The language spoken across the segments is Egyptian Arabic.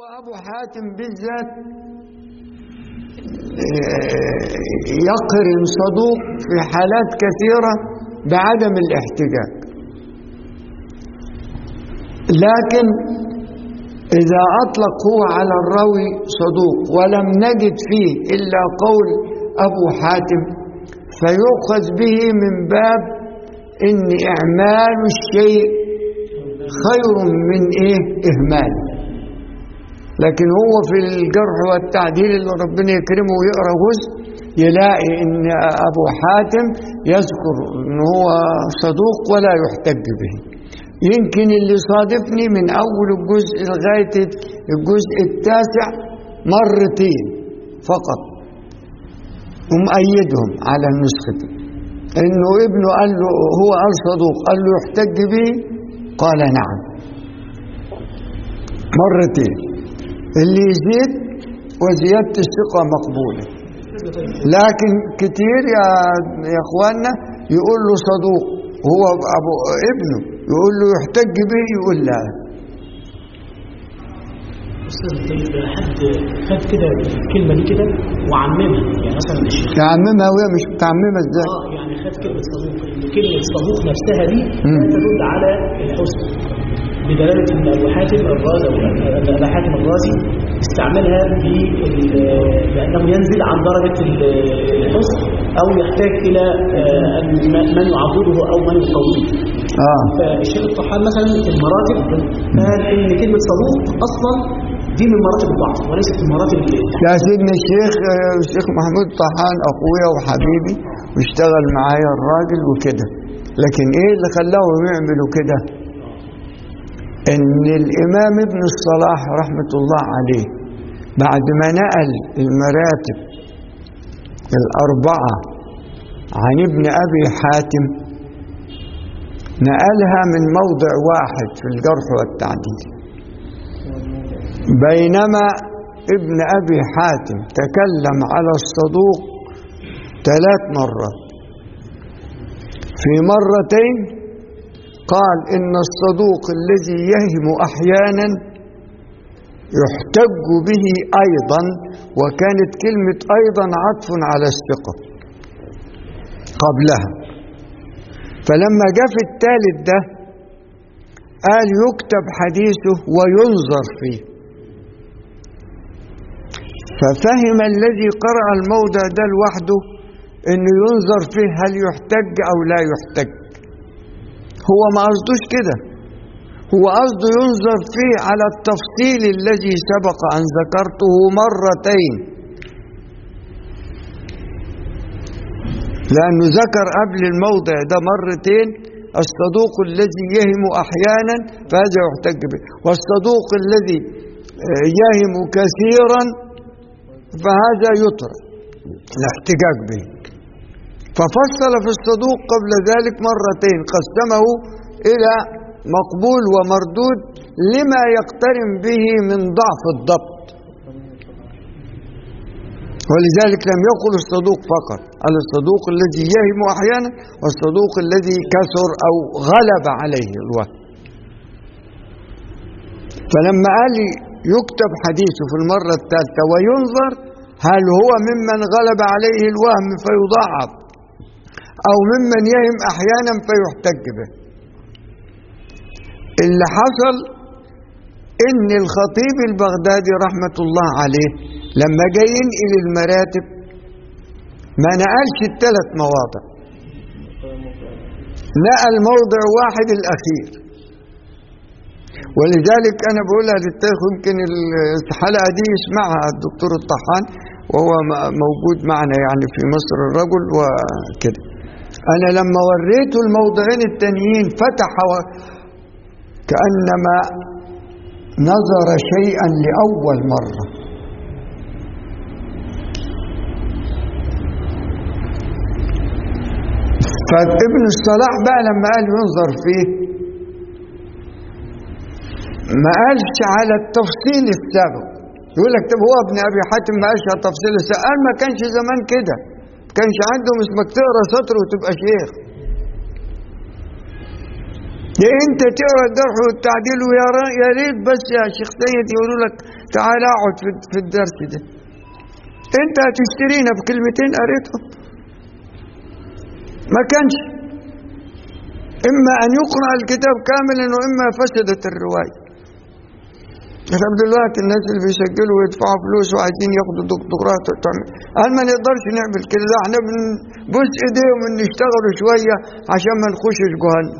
أبو حاتم بالذات يقرن صدوق في حالات كثيرة بعدم الاحتجاج لكن إذا أطلق هو على الراوي صدوق ولم نجد فيه إلا قول أبو حاتم فيؤخذ به من باب إن إعمال الشيء خير من إيه إهمال لكن هو في الجرح والتعديل اللي ربنا يكرمه ويقرأ جزء يلاقي إن أبو حاتم يذكر إن هو صدوق ولا يحتج به يمكن اللي صادفني من أول الجزء لغاية الجزء التاسع مرتين فقط ومؤيدهم على النسخة دي إنه ابنه قال له هو قال صدوق قال له يحتج به قال نعم مرتين اللي يزيد وزيادة الثقة مقبولة لكن كتير يا يا اخوانا يقول له صدوق هو ابو ابنه يقول له يحتج به يقول لا استاذ طيب حد خد كده الكلمه دي كده وعممها يعني مثلا الشيخ تعممها وهي مش متعممة ازاي اه يعني خد كلمه صدوق ان كلمه صدوق نفسها دي مم. لا تدل على الحسن بدلاله ان ابو حاتم الرازي او ابو حاتم الرازي استعملها بال- بانه ينزل عن درجه ال- الحسن او يحتاج الى آه، أن من يعضده او من يقويه اه فالشيخ الطحان مثلا في المراتب قال ان كلمه صدوق اصلا دي من مراتب الضعف وليست من مراتب ال- يا سيدنا الشيخ آه، الشيخ محمود طحان اخويا وحبيبي واشتغل معايا الراجل وكده لكن ايه اللي خلاهم يعملوا كده ان الامام ابن الصلاح رحمة الله عليه بعد ما نقل المراتب الاربعة عن ابن ابي حاتم نقلها من موضع واحد في الجرح والتعديل بينما ابن أبي حاتم تكلم على الصدوق ثلاث مرات في مرتين قال إن الصدوق الذي يهم أحيانا يحتج به أيضا وكانت كلمة أيضا عطف على الثقة قبلها فلما جاء في الثالث ده قال يكتب حديثه وينظر فيه ففهم الذي قرأ الموضع ده لوحده انه ينظر فيه هل يحتج او لا يحتج هو ما قصدوش كده هو قصده ينظر فيه على التفصيل الذي سبق ان ذكرته مرتين لانه ذكر قبل الموضع ده مرتين الصدوق الذي يهم احيانا فهذا يحتج به والصدوق الذي آه، يهم كثيرا فهذا يترك الاحتجاج به ففصل في الصدوق قبل ذلك مرتين قسمه إلى مقبول ومردود لما يقترن به من ضعف الضبط ولذلك لم يقل الصدوق فقط على الصدوق الذي يهم أحيانا والصدوق الذي كثر أو غلب عليه الوهم فلما قال يكتب حديثه في المرة الثالثة وينظر هل هو ممن غلب عليه الوهم فيضاعف أو ممن يهم أحيانا فيحتج به اللي حصل إن الخطيب البغدادي رحمة الله عليه لما جاي ينقل المراتب ما نقلش الثلاث مواضع نقل موضع واحد الأخير ولذلك انا بقولها للتاريخ يمكن الحلقه دي يسمعها الدكتور الطحان وهو م- موجود معنا يعني في مصر الرجل وكده انا لما وريته الموضعين التانيين فتح و- كانما نظر شيئا لاول مره فابن الصلاح بقى لما قال ينظر فيه ما قالش على التفصيل السابق يقول لك طب هو ابن ابي حاتم ما قالش على التفصيل السابق قال ما كانش زمان كده ما كانش عندهم اسمك تقرا سطر وتبقى شيخ ده انت تقرا الجرح والتعديل ويا را- يا ريت بس يا شيخ سيد يقولوا لك تعال اقعد في في الدرس ده انت هتشترينا بكلمتين قريتهم ما كانش اما ان يقرا الكتاب كاملا واما فسدت الروايه طب دلوقتي الناس اللي بيسجلوا ويدفعوا فلوس وعايزين ياخدوا دكتوراه تعمل قال ما نقدرش نعمل كده ده احنا بنبوس ايديهم ان نشتغلوا شويه عشان ما نخشش جهنم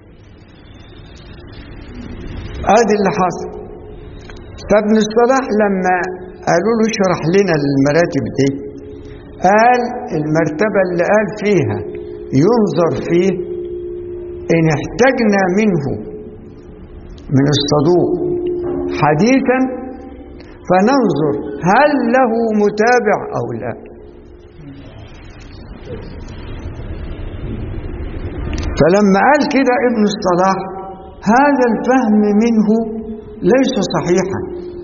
ادي اللي حصل فابن الصلاح لما قالوا له اشرح لنا المراتب دي قال المرتبه اللي قال فيها ينظر فيه ان احتجنا منه من الصدوق حديثا فننظر هل له متابع او لا فلما قال كده ابن الصلاح هذا الفهم منه ليس صحيحا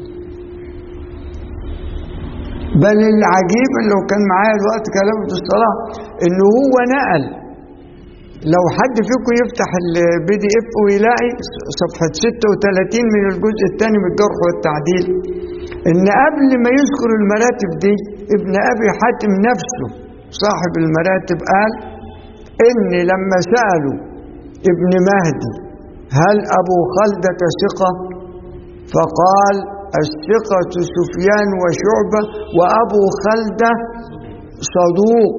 بل العجيب إن لو كان معايا الوقت كلام ابن الصلاح انه هو نقل لو حد فيكم يفتح البي دي اف ويلاقي صفحة 36 من الجزء الثاني من الجرح والتعديل ان قبل ما يذكر المراتب دي ابن ابي حاتم نفسه صاحب المراتب قال ان لما سألوا ابن مهدي هل ابو خلدة ثقة فقال الثقة سفيان وشعبة وابو خلدة صدوق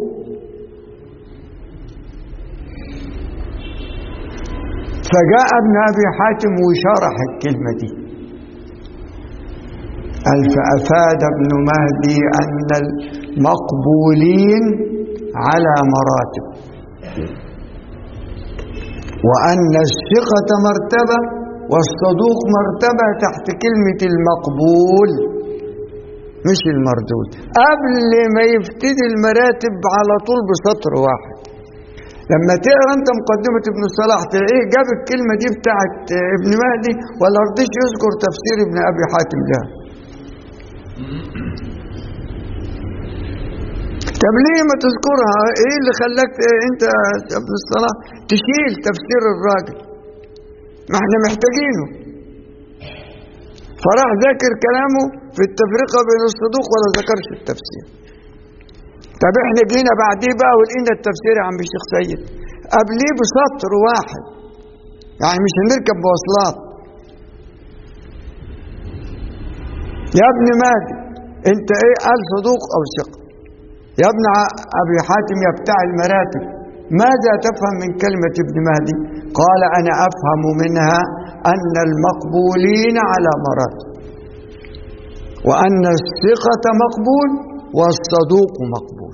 فجاء ابن ابي حاتم وشرح الكلمه دي قال فافاد ابن مهدي ان المقبولين على مراتب وان الثقه مرتبه والصدوق مرتبه تحت كلمه المقبول مش المردود قبل ما يبتدي المراتب على طول بسطر واحد لما تقرا انت مقدمه ابن الصلاح تلاقيه جاب الكلمه دي بتاعت ابن مهدي ولا رضيش يذكر تفسير ابن ابي حاتم لها طب ليه ما تذكرها ايه اللي خلاك انت يا ابن الصلاح تشيل تفسير الراجل ما احنا محتاجينه فراح ذاكر كلامه في التفرقه بين الصدوق ولا ذكرش التفسير طب احنا جينا بعديه بقى ولقينا التفسير يا عم الشيخ سيد قبليه بسطر واحد يعني مش هنركب مواصلات يا ابن مهدي انت ايه قال صدوق او ثقه يا ابن ابي حاتم يا بتاع المراتب ماذا تفهم من كلمه ابن مهدي قال انا افهم منها ان المقبولين على مراتب وان الثقه مقبول والصدوق مقبول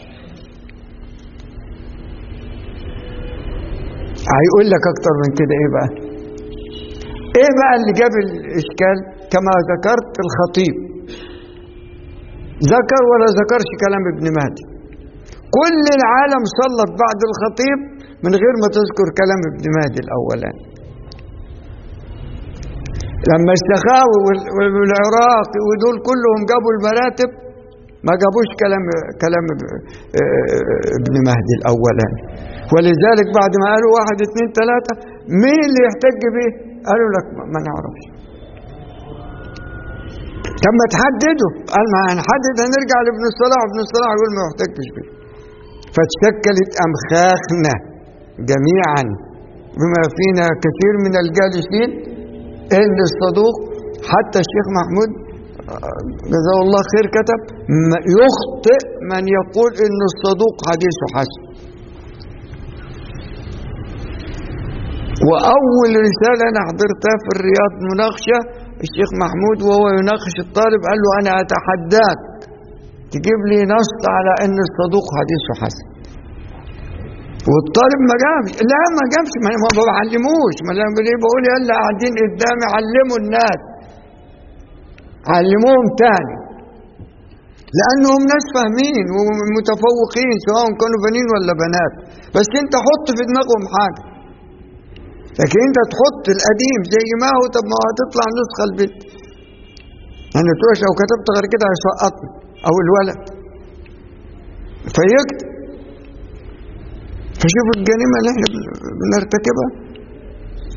هيقول لك اكتر من كده ايه بقى ايه بقى اللي جاب الاشكال كما ذكرت الخطيب ذكر ولا ذكرش كلام ابن مهدي كل العالم سلط بعد الخطيب من غير ما تذكر كلام ابن مهدي الاولاني لما السخاوي والعراقي ودول كلهم جابوا المراتب ما جابوش كلام كلام ابن مهدي الاولاني ولذلك بعد ما قالوا واحد اثنين ثلاثة مين اللي يحتج به؟ قالوا لك ما نعرفش. طب ما تحددوا قال ما هنحدد هنرجع لابن الصلاح وابن الصلاح يقول ما يحتجش به. فتشكلت امخاخنا جميعا بما فينا كثير من الجالسين ان الصدوق حتى الشيخ محمود جزاه الله خير كتب يخطئ من يقول ان الصدوق حديثه حسن واول رساله انا حضرتها في الرياض مناقشه الشيخ محمود وهو يناقش الطالب قال له انا اتحداك تجيب لي نص على ان الصدوق حديثه حسن والطالب ما جابش لا ما جابش ما ما بعلموش ما انا بقول يلا قاعدين قدامي علموا الناس علموهم تاني لانهم ناس فاهمين ومتفوقين سواء كانوا بنين ولا بنات بس انت حط في دماغهم حاجه لكن انت تحط القديم زي ما هو طب ما هتطلع نسخه البنت يعني تقول لو كتبت غير كده هيسقطني او الولد فيكتب فشوف الجريمه اللي احنا بنرتكبها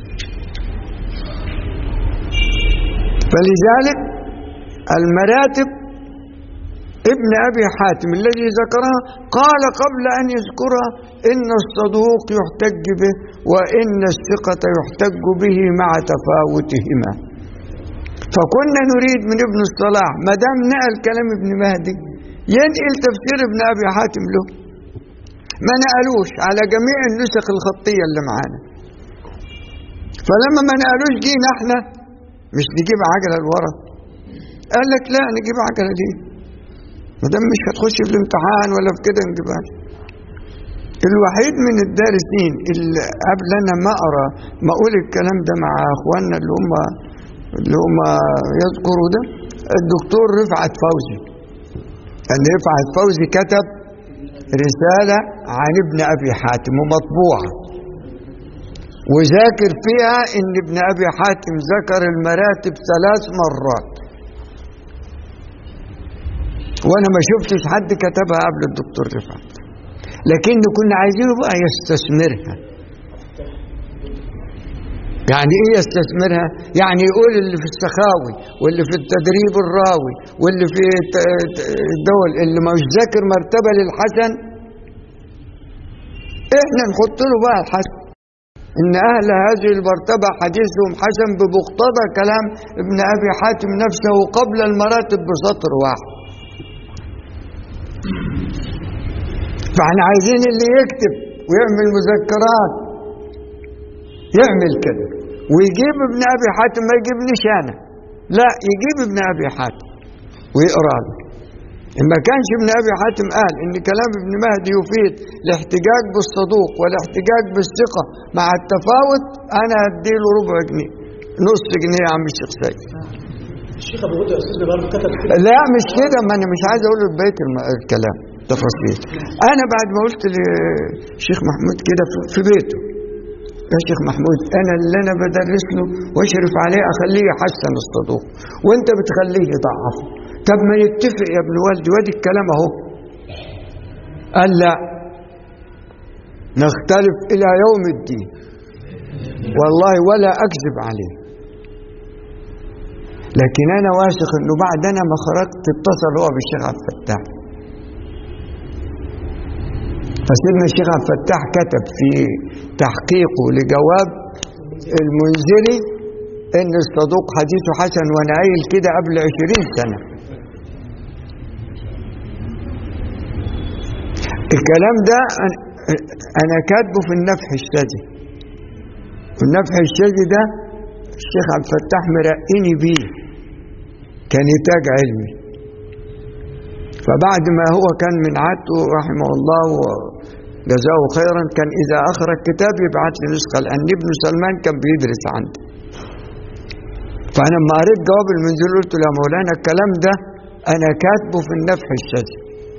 فلذلك المراتب ابن أبي حاتم الذي ذكرها قال قبل أن يذكرها إن الصدوق يحتج به وإن الثقة يحتج به مع تفاوتهما فكنا نريد من ابن الصلاح ما دام نقل كلام ابن مهدي ينقل تفسير ابن أبي حاتم له ما نقلوش على جميع النسخ الخطية اللي معانا فلما ما نقلوش جينا احنا مش نجيب عجلة لورا قال لك لا نجيب عجلة ليه ما دام مش هتخش في الامتحان ولا في كده نجيبها الوحيد من الدارسين اللي قبل انا ما اقرا ما اقول الكلام ده مع اخواننا اللي هم اللي هم يذكروا ده الدكتور رفعت فوزي ان رفعت فوزي كتب رسالة عن ابن ابي حاتم ومطبوعة وذاكر فيها ان ابن ابي حاتم ذكر المراتب ثلاث مرات وانا ما شفتش حد كتبها قبل الدكتور رفعت لكن كنا عايزينه بقى يستثمرها يعني ايه يستثمرها يعني يقول اللي في السخاوي واللي في التدريب الراوي واللي في الدول اللي مش ذاكر مرتبه للحسن احنا نحط له بقى الحسن ان اهل هذه المرتبه حديثهم حسن بمقتضى كلام ابن ابي حاتم نفسه قبل المراتب بسطر واحد فاحنا عايزين اللي يكتب ويعمل مذكرات يعمل كده ويجيب ابن ابي حاتم ما يجيبنيش انا لا يجيب ابن ابي حاتم ويقرا له إن ما كانش ابن ابي حاتم قال ان كلام ابن مهدي يفيد الاحتجاج بالصدوق والاحتجاج بالثقه مع التفاوت انا هديله ربع جنيه نص جنيه يا عم الشيخ سيد الشيخ ابو هدى استاذنا برضه كتب كده لا مش كده ما انا مش عايز اقول له بقيه الم- الكلام تفاصيل انا بعد ما قلت للشيخ محمود كده في- في بيته يا شيخ محمود انا اللي انا بدرس له واشرف عليه اخليه يحسن الصدوق وانت بتخليه يضعفه طب ما نتفق يا ابن والدي وادي الكلام اهو قال لا نختلف الى يوم الدين والله ولا اكذب عليه لكن انا واثق انه بعد انا ما خرجت اتصل هو بالشيخ عبد الفتاح فسيدنا الشيخ عبد الفتاح كتب في تحقيقه لجواب المنذري ان الصدوق حديثه حسن وانا قايل كده قبل عشرين سنه الكلام ده أنا- انا كاتبه في النفح الشاذي والنفح الشاذي ده الشيخ عبد الفتاح مرقيني بيه كنتاج علمي فبعد ما هو كان من عادته رحمه الله وجزاه خيرا كان إذا أخرج كتاب يبعت لي نسخة لأن ابن سلمان كان بيدرس عندي فأنا لما قريت جواب المنزل قلت له يا مولانا الكلام ده أنا كاتبه في النفح الشاذي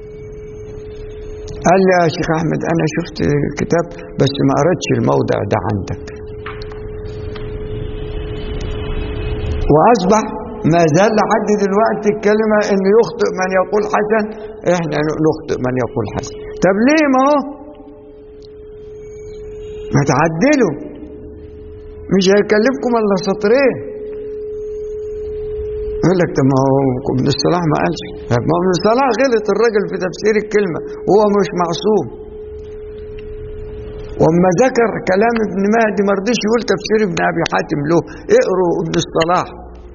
قال لي يا شيخ أحمد أنا شفت الكتاب بس ما قريتش الموضع ده عندك وأصبح ما زال لحد دلوقتي الكلمة إن يخطئ من يقول حسن إحنا نخطئ من يقول حسن طب ليه ما هو ما تعدلوا مش هيكلفكم إلا سطرين يقول لك طب ما هو ابن الصلاح ما قالش طب ما هو ابن الصلاح غلط الراجل في تفسير الكلمة هو مش معصوم وما ذكر كلام ابن مهدي ما رضيش يقول تفسير ابن ابي حاتم له اقروا ابن الصلاح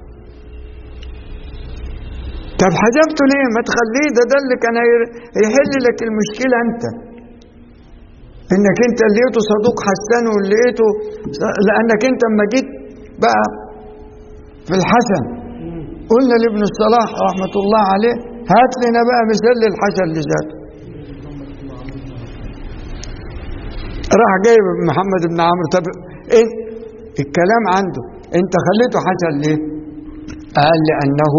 طب حذفته ليه ما تخليه ده ده اللي كان هي- هيحل لك المشكله انت انك انت لقيته صدوق حسن ولقيته لانك انت اما جيت بقى في الحسن قلنا لابن الصلاح رحمه الله عليه هات لنا بقى مثال للحسن لذاته راح جايب محمد بن عمرو طب ايه الكلام عنده انت خليته حسن ليه قال لانه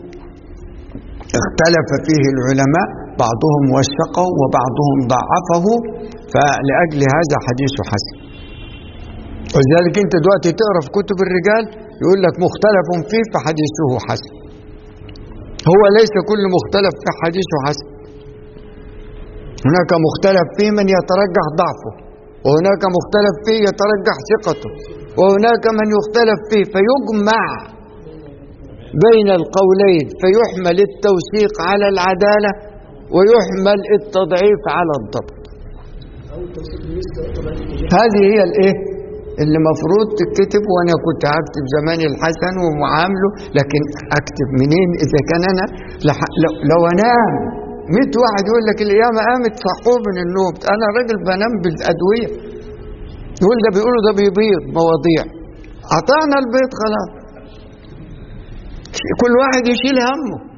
اختلف فيه العلماء بعضهم وثقه وبعضهم ضعفه فلأجل هذا حديث حسن ولذلك انت دلوقتي تقرا في كتب الرجال يقول لك مختلف فيه فحديثه حسن هو ليس كل مختلف في حديثه حسن هناك مختلف فيه من يترجح ضعفه وهناك مختلف فيه يترجح ثقته وهناك من يختلف فيه فيجمع بين القولين فيحمل التوثيق على العدالة ويحمل التضعيف على الضبط أو التوثيق بالنسبة لطبيعة الرجال هذه هي الايه اللي مفروض تتكتب وانا كنت هكتب زمان الحسن ومعامله لكن اكتب منين اذا كان انا لح... لو, لو انام 100 واحد يقول لك القيامه قامت صحوه من النوم انا راجل بنام بالادويه يقول ده بيقولوا ده بيبيض مواضيع قطعنا البيض خلاص كل واحد يشيل همه